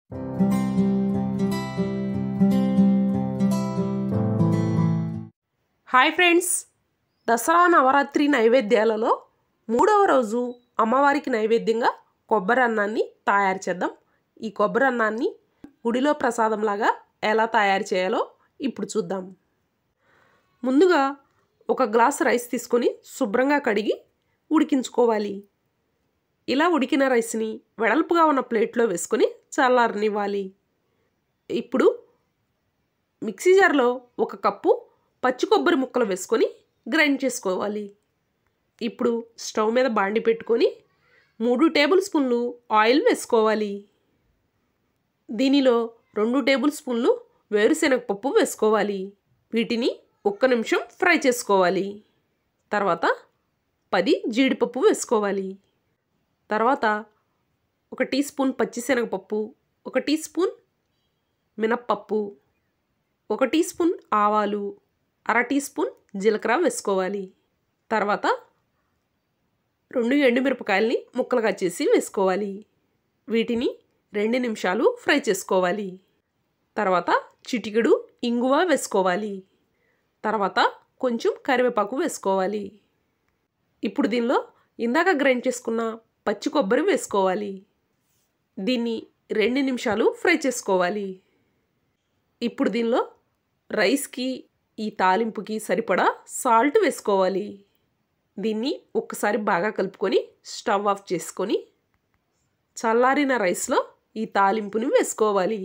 hi friends Dasara Navaratri నైవేద్యాలలో మూడవ రోజు అమ్మవారికి నైవేద్యంగా కొబ్బరి అన్నాన్ని తయారు చేద్దాం ఈ కొబ్బరి అన్నాన్ని గుడిలో ప్రసాదంలాగా ఎలా తయారు చేయాలో ఇప్పుడు చూద్దాం ముందుగా ఒక గ్లాస్ రైస్ తీసుకొని శుభ్రంగా కడిగి ఉడికించుకోవాలి ఇలా ఉడికిన రైస్ని వెడల్పుగా ఉన్న ప్లేట్లో వేసుకొని చల్లారనివ్వాలి ఇప్పుడు మిక్సీ జార్లో ఒక కప్పు పచ్చి కొబ్బరి ముక్కలు వేసుకొని గ్రైండ్ చేసుకోవాలి ఇప్పుడు స్టవ్ మీద బాండి పెట్టుకొని మూడు టేబుల్ స్పూన్లు ఆయిల్ వేసుకోవాలి దీనిలో రెండు టేబుల్ స్పూన్లు వేరుశెనగ పప్పు వేసుకోవాలి వీటిని ఒక్క నిమిషం ఫ్రై చేసుకోవాలి తర్వాత పది జీడిపప్పు వేసుకోవాలి తర్వాత ఒక టీ స్పూన్ పచ్చిశనగపప్పు ఒక టీ స్పూన్ మినప్పప్పు ఒక టీ స్పూన్ ఆవాలు అర టీ స్పూన్ జీలకర్ర వేసుకోవాలి తర్వాత రెండు ఎండుమిరపకాయల్ని ముక్కలుగా చేసి వేసుకోవాలి వీటిని రెండు నిమిషాలు ఫ్రై చేసుకోవాలి తర్వాత చిటికెడు ఇంగువ వేసుకోవాలి తర్వాత కొంచెం కరివేపాకు వేసుకోవాలి ఇప్పుడు దీనిలో ఇందాక గ్రైండ్ చేసుకున్న పచ్చి కొబ్బరి వేసుకోవాలి దీన్ని రెండు నిమిషాలు ఫ్రై చేసుకోవాలి ఇప్పుడు దీనిలో రైస్కి ఈ తాలింపుకి సరిపడా సాల్ట్ వేసుకోవాలి దీన్ని ఒక్కసారి బాగా కలుపుకొని స్టవ్ ఆఫ్ చేసుకొని చల్లారిన రైస్లో ఈ తాలింపుని వేసుకోవాలి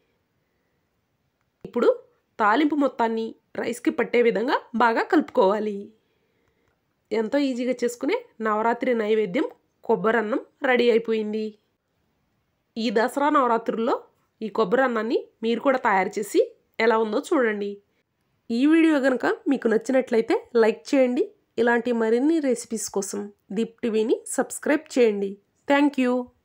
ఇప్పుడు తాలింపు మొత్తాన్ని రైస్కి పట్టే విధంగా బాగా కలుపుకోవాలి ఎంతో ఈజీగా చేసుకునే నవరాత్రి నైవేద్యం కొబ్బరన్నం రెడీ అయిపోయింది ఈ దసరా నవరాత్రుల్లో ఈ కొబ్బరి అన్నాన్ని మీరు కూడా తయారు చేసి ఎలా ఉందో చూడండి ఈ వీడియో కనుక మీకు నచ్చినట్లయితే లైక్ చేయండి ఇలాంటి మరిన్ని రెసిపీస్ కోసం దీప్ టీవీని సబ్స్క్రైబ్ చేయండి థ్యాంక్ యూ